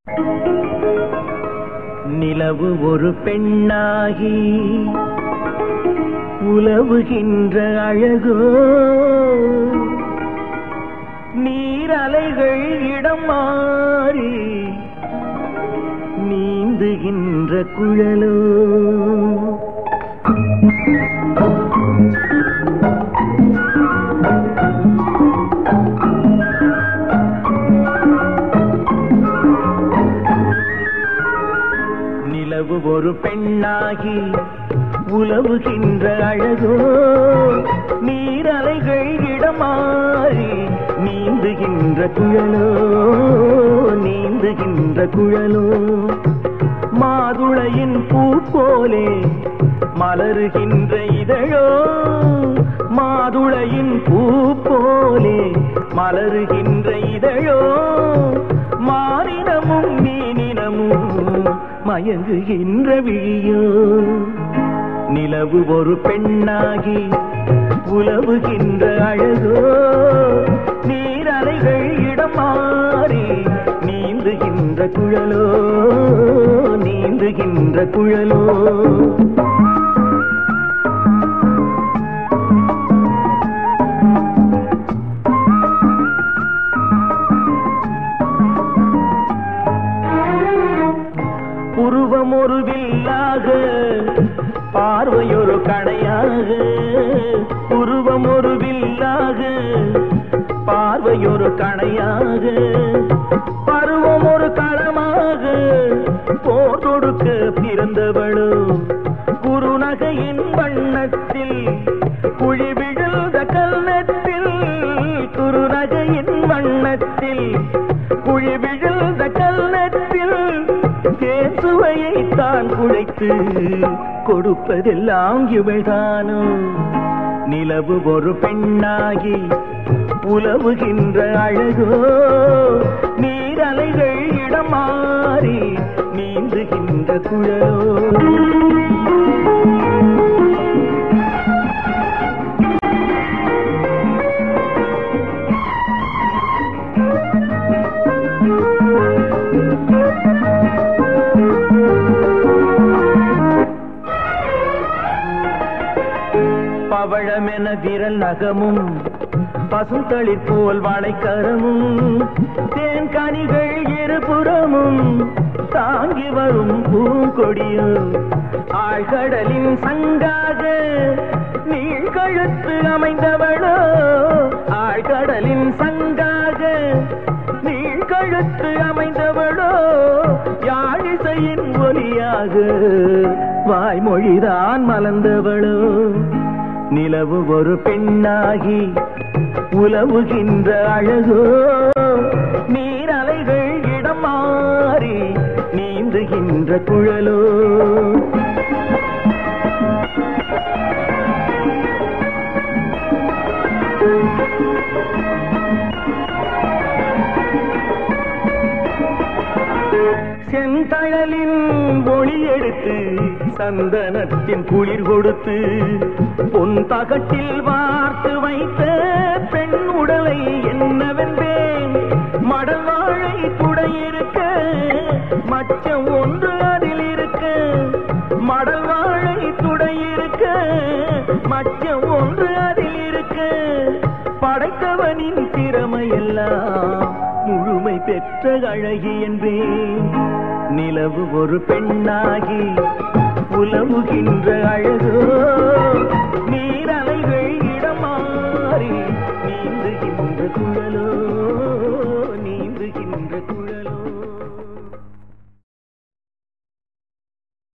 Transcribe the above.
நிலவு ஒரு பெண்ணாகி உலவுகின்ற அழகோ நீரலைகள் இடம் மாறி நீந்துகின்ற குழலோ நிலவு ஒரு பெண்ணாகி உலவுகின்ற அழகோ நீரலைகள் இடமாறி நீந்துகின்ற குழலோ நீந்துகின்ற குழலோ மாதுளையின் பூ போலே மலருகின்ற இதழோ மாதுளையின் பூ போலே மலருகின்ற இதழோ மானினமும் மீனினமும் மயங்குகின்ற விழியோ நிலவு ஒரு பெண்ணாகி உலவுகின்ற அழகோ நீரலைகள் இடம் மாறி நீந்துகின்ற குழலோ நீந்துகின்ற குழலோ உருவம் ஒரு வில்லாக பார்வையொரு கடையாக உருவம் ஒரு வில்லாக பார்வையொரு கடையாக பருவம் ஒரு களமாக போர் தொடுக்க பிறந்தவளோ குருநகையின் வண்ணத்தில் குழி விழுந்த கல்னத்தில் குருநகையின் வண்ணத்தில் குழி விழுந்த கல்னத்தில் தேசுவையை தான் குழைத்து கொடுப்பதெல்லாம் இவள்தானோ நிலவு ஒரு பெண்ணாகி உலவுகின்ற அழகோ நீரலைகள் இடம் மாறி நீந்துகின்ற குழலோ பவழமென விரல் நகமும் பசுந்தளிர் போல் வாழைக்கரமும் தேன் கனிகள் இருபுறமும் தாங்கி வரும் பூங்கொடியும் ஆழ்கடலின் சங்காக நீழ்கழுத்து அமைந்தவளோ ஆழ்கடலின் சங்காக நீழ்கழுத்து அமைந்தவளோ யாழிசையின் ஒலியாக வாய்மொழிதான் மலர்ந்தவளோ நிலவு ஒரு பெண்ணாகி உலவுகின்ற அழகோ நீரலைகள் இடம் மாறி நீந்துகின்ற குழலோ செந்தழலின் ஒளி எடுத்து சந்தனத்தின் குளிர் கொடுத்து பொன் தகட்டில் வார்த்து வைத்த பெண் உடலை என்னவென்பேன் மடல் வாழை குடையிருக்க மச்சம் ஒன்று அதில் இருக்க மடல் வாழை துடையிருக்க மச்சம் ஒன்று அதில் இருக்க படைத்தவனின் திறமையெல்லாம் முழுமை பெற்ற அழகி என்பேன் நிலவு ஒரு பெண்ணாகி உலவுகின்ற அழகோ நீரலைகள் இடம் மாறி நீந்துகின்ற குழலோ நீந்துகின்ற குழலோ